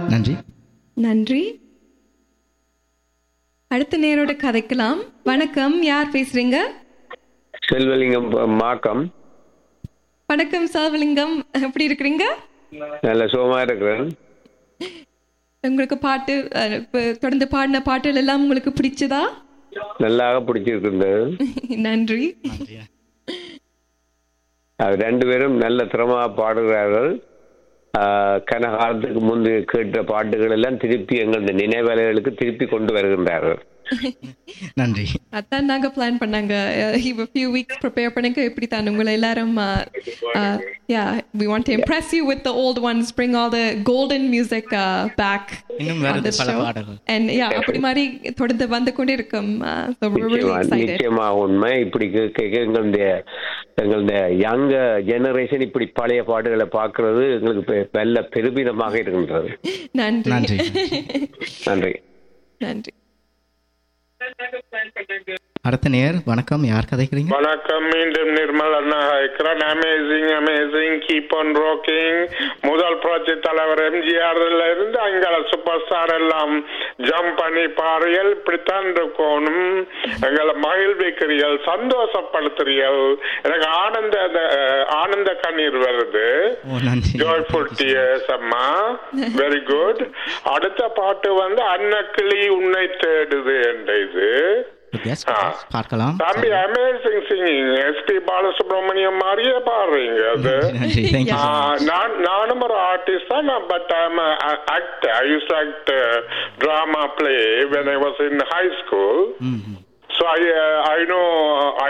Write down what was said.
நன்றி நன்றி அடுத்த நேரோட கதைக்கலாம் வணக்கம் யார் பேசுறீங்க செல்வலிங்கம் ப- மாக்கம் வணக்கம் சாவலிங்கம் எப்படி இருக்கிறீங்க நல்ல சுகமா இருக்கிறேன் உங்களுக்கு பாட்டு அஹ், இப்ப தொடர்ந்து பாடின பாட்டுகள் எல்லாம் உங்களுக்கு பிடிச்சதா நல்லாக பிடிச்சிருக்கின்றது நன்றி அது ரெண்டு பேரும் நல்ல திறமா பாடுகிறார்கள் ஆஹ், கனகாலத்துக்கு முன்பு கேட்ட பாட்டுகள் எல்லாம் திருப்பி எங்களது நினைவாளர்களுக்கு திருப்பி கொண்டு வருகின்றார்கள் நன்றி அதான் நாங்க பிளான் பண்ணாங்க இவ ஃபியூ வீக்ஸ் ப்ரிப்பேர் பண்ணுங்க எப்படி தான் உங்களை எல்லாரும் yeah we want to impress you with the old ones bring all the golden music back இன்னும் வருது பல பாடல்கள் அண்ட் யா அப்படி மாதிரி தொடர்ந்து வந்து கொண்டே இருக்கும் so we're really நிச்சயமா excited நிச்சயமா உண்மை இப்படி கே- கே- எங்களுடைய எங்களுடைய யங்க ஜெனரேஷன் இப்படி பழைய பாட்டுகளை பார்க்கிறது எங்களுக்கு பெ- நல்ல பெருமிதமாக இருக்கின்றது நன்றி நன்றி நன்றி நன்றி அடுத்த நேர் வணக்கம் யார் கதைக்கிறீங்க வணக்கம் மீண்டும் நிர்மல் அண்ணா இருக்கிறேன் amazing amazing keep on rocking முதல் புரட்சி தலைவர் எம்ஜிஆர்ல இருந்து அங்கே சூப்பர் ஸ்டார் எல்லாம் ஜம்ப் பண்ணி பாருங்கள் இப்படித்தான் இருக்கணும் எங்களை மகிழ்விக்கிறீர்கள் சந்தோஷப்படுத்துறீர்கள் எனக்கு ஆனந்த அஹ், ஆனந்த கண்ணீர் வருது ஓ நன்றி ஜோய்ஃபுல் டியர்ஸ் அம்மா வெரி குட் அடுத்த பாட்டு வந்து அன்னக்கிளி உன்னை தேடுது என்ற இது Yes, பார்க்கலாம் தம்பி அமேசிங் சிங்கிங் எஸ்பி பாலசுப்ரமணியம் மாதிரியே பாடுறீங்க அது நன்றி தேங்க்யூ ஆ, நான் நானும் ஒரு ஆர்டிஸ்ட் தான் but I'm actor I use act drama play when I was in high school hmm so I I know I